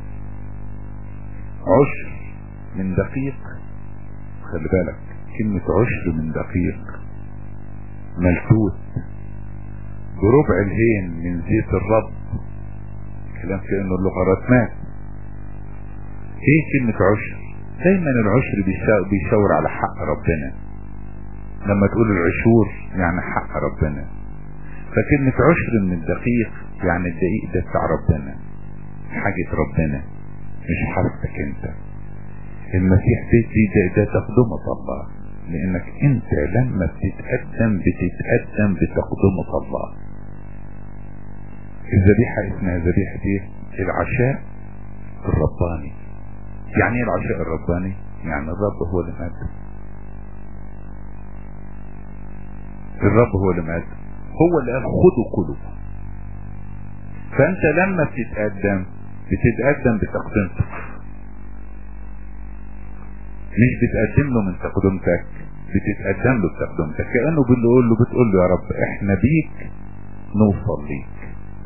عشر من دقيق خلي بالك كلمة عشر من دقيق ملتوت بربع الهين من زيت الرب كلام كأنه اللغة مات ايه كلمة عشر دايما العشر بيشاور على حق ربنا لما تقول العشور يعني حق ربنا فكلمة عشر من الدقيق يعني الدقيق ده بتاع ربنا حاجة ربنا مش حاجتك انت المسيح دي ده, ده تقدمة الله لانك انت لما بتتقدم بتتقدم بتقدمة الله الذبيحة اسمها ذبيحة ايه العشاء الرباني يعني ايه العشاء الرباني يعني الرب هو اللي مات الرب هو اللي مات هو اللي قال خدوا كلوا فانت لما بتتقدم بتتقدم بتقدمتك مش بتقدم له من تقدمتك بتتقدم له بتقدمتك كأنه بتقول له بتقول له يا رب احنا بيك نوصل ليك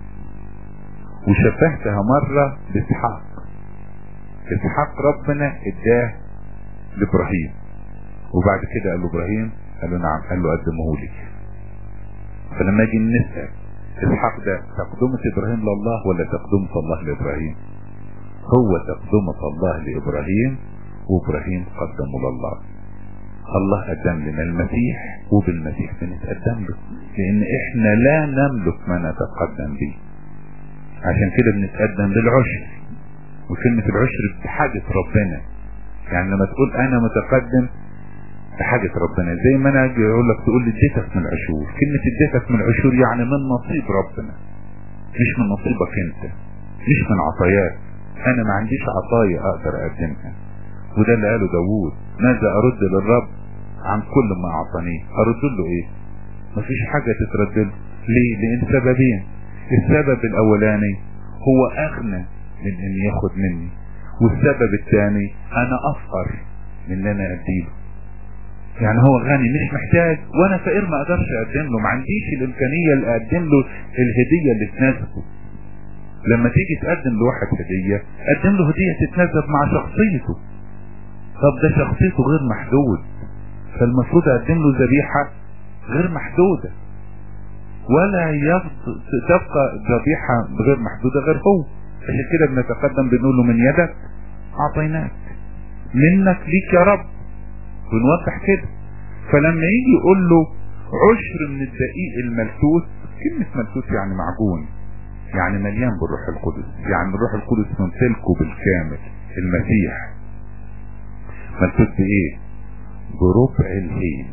وشبهتها مرة باسحاق اسحاق ربنا اداه لابراهيم وبعد كده قال له ابراهيم قال له نعم قال له قدمه لي فلما يجي نسأل اسحاق ده تقدمة ابراهيم لله ولا تقدمة الله لابراهيم هو تقدمة الله لابراهيم وابراهيم قدمه لله الله قدم لنا المسيح وبالمسيح بنتقدم له لان احنا لا نملك ما نتقدم به عشان كده بنتقدم للعشر وكلمة العشر بحاجة ربنا يعني لما تقول انا متقدم بحاجة ربنا زي ما انا اجي اقول لك تقول لي اديتك من العشور كلمة اديتك من العشور يعني من نصيب ربنا مش من نصيبك انت مش من عطاياك انا ما عنديش عطايا اقدر اقدمها وده اللي قاله داوود ماذا ارد للرب عن كل ما اعطانيه ارد له ايه مفيش حاجة تترد له ليه لان سببين السبب الاولاني هو اغنى من ان ياخد مني والسبب الثاني انا افقر من ان انا اديله يعني هو غني مش محتاج وانا فقير ما اقدرش اقدم له ما عنديش الامكانية اللي اقدم له الهدية اللي تناسبه لما تيجي تقدم لواحد هدية قدم له هدية تتناسب مع شخصيته طب ده شخصيته غير محدود فالمفروض اقدم له ذبيحة غير محدودة ولا يفض... تبقى ذبيحة غير محدودة غير هو عشان كده بنتقدم بنقول له من يدك اعطيناك منك ليك يا رب ونوضح كده فلما يجي يقول له عشر من الدقيق الملتوت كلمة ملتوت يعني معجون يعني مليان بالروح القدس يعني الروح القدس ممتلكه بالكامل المسيح ملتوت بايه بربع الهين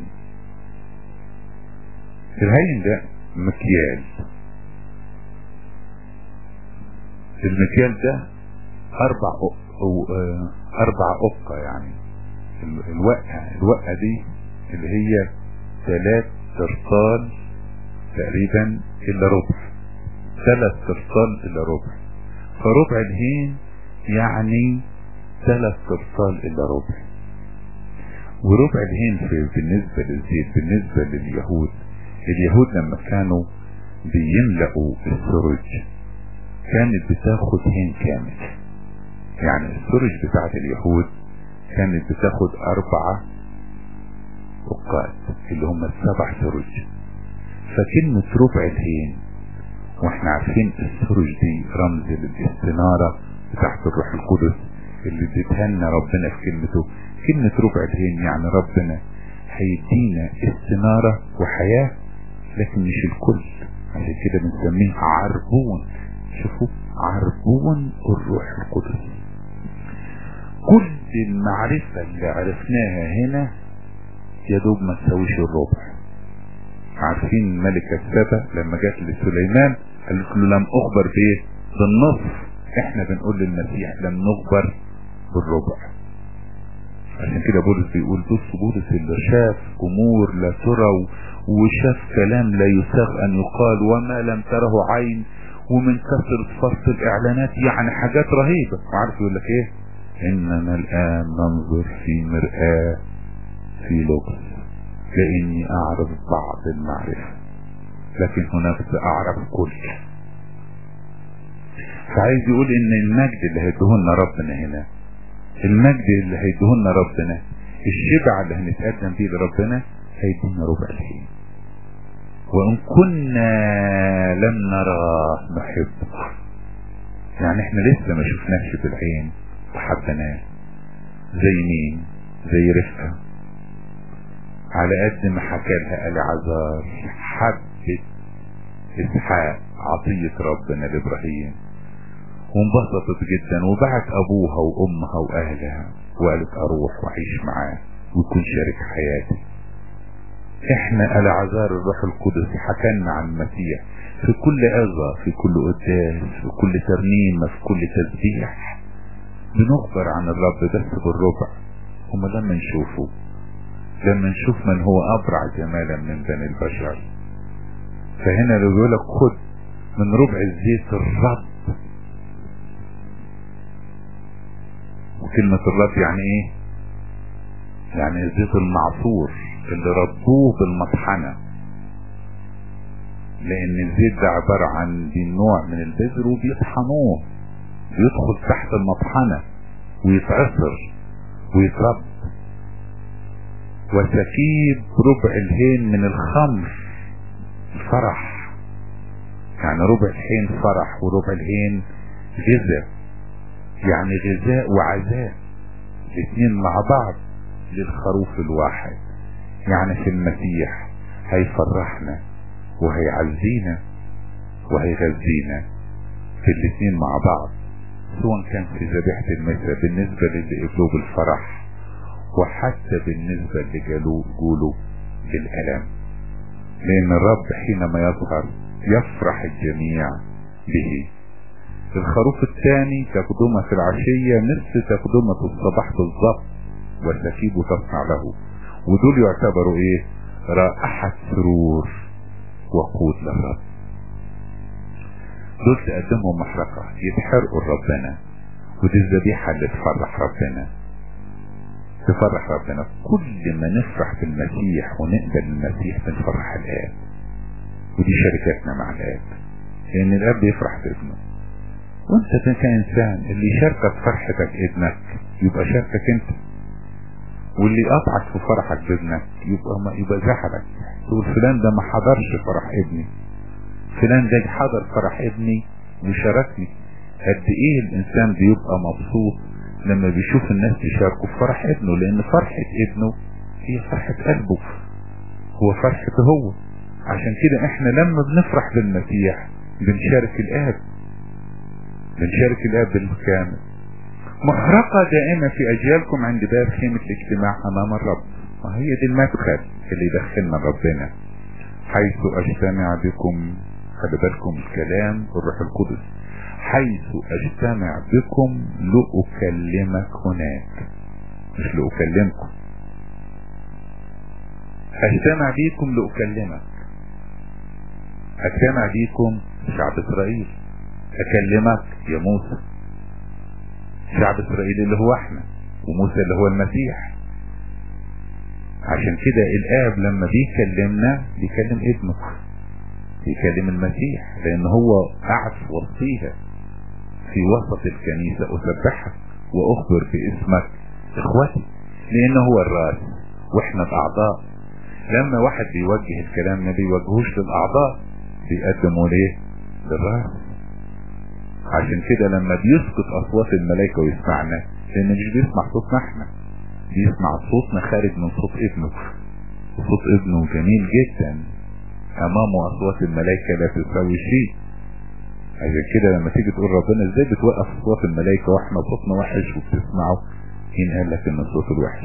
الهين ده مكيال المكيال ده اربع أو اربع ابقى يعني الوقعة الوقعة دي اللي هي ثلاث ترطال تقريبا الا ربع ثلاث ترطال الا ربع فربع الهين يعني ثلاث ابطال الا ربع وربع الهين في بالنسبة للزيت بالنسبة لليهود اليهود لما كانوا بيملأوا السرج كانت بتاخد هين كامل يعني السرج بتاعت اليهود كانت بتاخد اربعة وقات اللي هم السبع سرج فكلمة ربع الهين واحنا عارفين السرج دي رمز للاستنارة بتاعت الروح القدس اللي اديتها لنا ربنا في كلمته كلمة ربع الهين يعني ربنا هيدينا استنارة وحياة لكن مش الكل عشان كده بنسميه عربون شوفوا عربون الروح القدس كل المعرفة اللي عرفناها هنا يا دوب ما تساويش الربع عارفين ملكة سبا لما جت لسليمان قالت له لم اخبر بايه بالنصف احنا بنقول للمسيح لم نخبر بالربع عشان كده بولس بيقول بص بولس اللي شاف امور لا ترى وشاف كلام لا يساغ ان يقال وما لم تره عين ومن كثرة فرط الاعلانات يعني حاجات رهيبة وعارف يقول لك ايه اننا الان ننظر في مرآة في لغز لاني اعرف بعض المعرفة لكن هناك اعرف كل فعايز يقول ان المجد اللي هيدهولنا ربنا هنا المجد اللي هيدهولنا ربنا الشبع اللي هنتقدم بيه لربنا هيدينا ربع الحين وان كنا لم نراه نحبه يعني احنا لسه ما شفناش بالعين وحبناه زي مين زي رفقه على قد ما حكى لها العذار حبت اسحاق عطية ربنا لابراهيم وانبسطت جدا وبعت ابوها وامها واهلها وقالت اروح واعيش معاه ويكون شريك حياتي احنا العذار الروح القدس حكلنا عن المسيح في كل اذى في كل قداس في كل ترنيمه في كل تسبيح بنخبر عن الرب بس بالربع وما لما نشوفه لما نشوف من هو ابرع جمالا من بني البشر فهنا لو بيقول لك خد من ربع الزيت الرب وكلمة الرب يعني ايه يعني الزيت المعصور اللي ربوه بالمطحنة لان الزيت ده عبارة عن دي نوع من البذر وبيطحنوه بيدخل تحت المطحنة ويتعصر ويترب وسكيب ربع الهين من الخمر فرح يعني ربع الهين فرح وربع الهين غذاء يعني غذاء وعذاب الاثنين مع بعض للخروف الواحد يعني في المسيح هيفرحنا وهيعزينا وهيغذينا في الاثنين مع بعض سواء كان في ذبيحة المسا بالنسبة للي قبلوا بالفرح وحتى بالنسبة اللي جالوا قولوا بالألم لأن الرب حينما يظهر يفرح الجميع به الخروف الثاني تقدمة في العشية مثل تقدمة الصباح بالضبط وسكيب تصنع له ودول يعتبروا ايه رائحة سرور وقود للرب دول تقدمهم محرقة يتحرقوا لربنا ودي الذبيحة اللي تفرح ربنا تفرح ربنا كل ما نفرح بالمسيح ونقبل المسيح بنفرح الآب ودي شركتنا مع الآب لأن الآب بيفرح بابنه وانت كإنسان اللي يشاركك فرحتك ابنك يبقى شاركك انت واللي قطعك في فرحك بابنك يبقى ما يبقى زحلك تقول فلان ده ما حضرش فرح ابني فلان ده حضر فرح ابني وشاركني قد ايه الانسان بيبقى مبسوط لما بيشوف الناس تشاركه في فرح ابنه لان فرحة ابنه هي فرحة قلبه هو فرحته هو عشان كده احنا لما بنفرح بالمسيح بنشارك الاب بنشارك الاب بالكامل محرقة دائمة في اجيالكم عند باب خيمة الاجتماع امام الرب ما هي دي المدخل اللي يدخلنا ربنا حيث اجتمع بكم خلي بالكم الكلام الروح القدس حيث اجتمع بكم لأكلمك هناك مش لأكلمكم اجتمع بيكم لأكلمك اجتمع بيكم شعب اسرائيل اكلمك يا موسى شعب اسرائيل اللي هو احنا وموسى اللي هو المسيح عشان كده الاب لما بيكلمنا بيكلم ابنه بيكلم المسيح لان هو قعد في وسطيها في وسط الكنيسة اسبحك واخبر باسمك اخوتي لان هو الراس واحنا الاعضاء لما واحد بيوجه الكلام ما بيوجهوش للاعضاء بيقدمه ليه للراس عشان كده لما بيسقط اصوات الملائكة ويسمعنا لان مش بيسمع صوتنا احنا بيسمع صوتنا خارج من صوت ابنه وصوت ابنه جميل جدا امامه اصوات الملائكة لا تساوي شيء عشان كده لما تيجي تقول ربنا ازاي بتوقف اصوات الملائكة واحنا صوتنا وحش وبتسمعه مين قال لك ان الصوت الوحش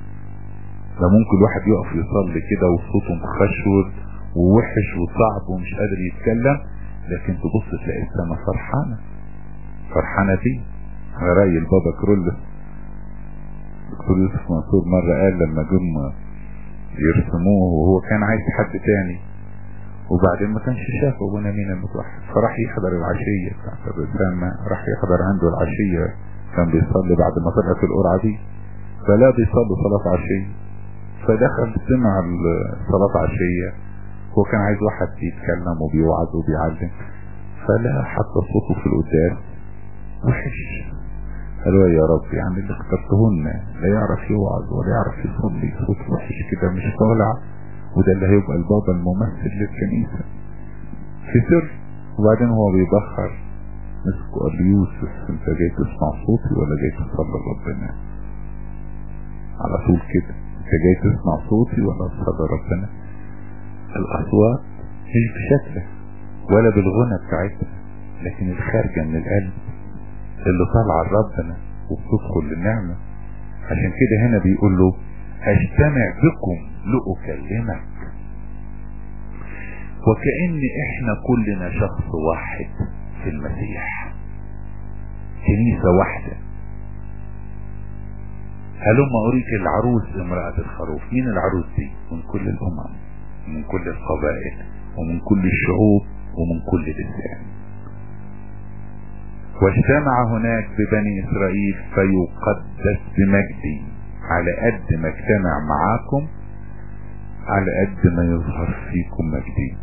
ده ممكن الواحد يقف يصلي كده وصوته مخشور ووحش وصعب ومش قادر يتكلم لكن تبص تلاقي السما فرحانة فرحانة بيه على رأي البابا كرولس دكتور يوسف منصور مرة قال لما جم يرسموه وهو كان عايز حد تاني وبعدين ما كانش شاف ابونا مين المتوحد فراح يحضر العشية بتاعت الرسامة راح يحضر عنده العشية كان بيصلي بعد ما طلعت القرعة دي فلا بيصلي صلاة عشية فدخل سمع صلاة عشية هو كان عايز واحد يتكلم وبيوعظ وبيعلم فلا حط صوته في القداس وحش قالوا يا رب يعني اللي اخترتهن لا يعرف يوعظ ولا يعرف يصلي صوت وحش كده مش طالع وده اللي هيبقى البابا الممثل للكنيسة في سر وبعدين هو بيبخر مسكه قال له يوسف انت جاي تسمع صوتي ولا جاي تصلي لربنا على طول كده انت جاي تسمع صوتي ولا تصلي ربنا الاصوات مش بشكلها ولا بالغنى بتاعتها لكن الخارجة من القلب اللي طالعة لربنا وبتدخل للنعمة عشان كده هنا بيقول له اجتمع بكم لأكلمك وكأن احنا كلنا شخص واحد في المسيح كنيسة واحدة هلما أريك العروس امرأة الخروف مين العروس دي من كل الأمم ومن كل القبائل ومن كل الشعوب ومن كل لسان واجتمع هناك ببني إسرائيل فيقدس بمجدي على قد ما اجتمع معاكم على قد ما يظهر فيكم مجدي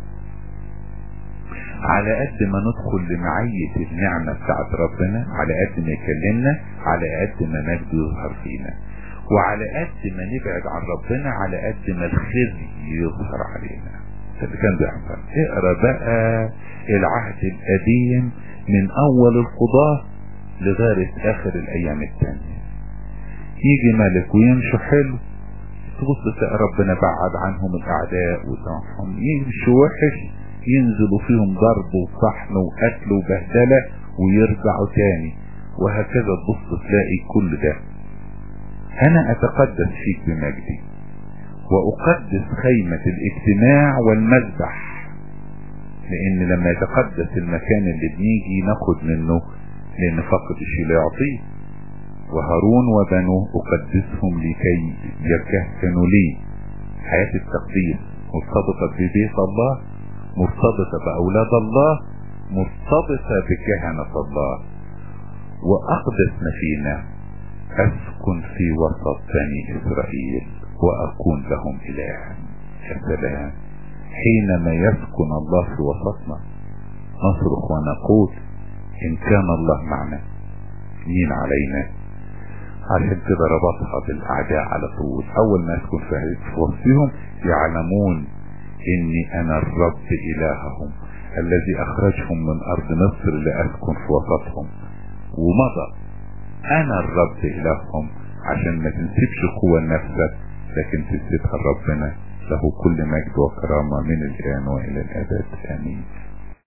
على قد ما ندخل لمعية النعمة بتاعت ربنا على قد ما يكلمنا على قد ما مجده يظهر فينا وعلى قد ما نبعد عن ربنا على قد ما الخزي يظهر علينا اللي كان بيحصل اقرا بقى العهد القديم من اول القضاة لغاية اخر الايام التانية يجي ملك ويمشوا حلو تبص تلاقي ربنا بعد عنهم الاعداء وسامحهم يمشوا وحش ينزلوا فيهم ضرب وصحن وقتل وبهدلة ويرجعوا تاني وهكذا تبص تلاقي كل ده انا اتقدس فيك بمجدي واقدس خيمة الاجتماع والمذبح لان لما يتقدس المكان اللي بنيجي ناخد منه لان فقد الشيء لا يعطيه وهارون وبنوه اقدسهم لكي يكهنوا لي حياة التقديس مرتبطة ببيت الله مرتبطة بأولاد الله مرتبطة بكهنة الله وأقدس ما فينا أسكن في وسط بني إسرائيل وأكون لهم إله يا سلام حينما يسكن الله في وسطنا نصرخ ونقول إن كان الله معنا مين علينا عشان كده ربطها بالأعداء على طول أول ما يسكن في وسطهم يعلمون إني أنا الرب إلههم الذي أخرجهم من أرض مصر لأسكن في وسطهم ومضى أنا الرب إلههم عشان ما تنسبش قوة لنفسك لكن تنسبها لربنا له كل مجد وكرامة من الآن وإلى الأبد آمين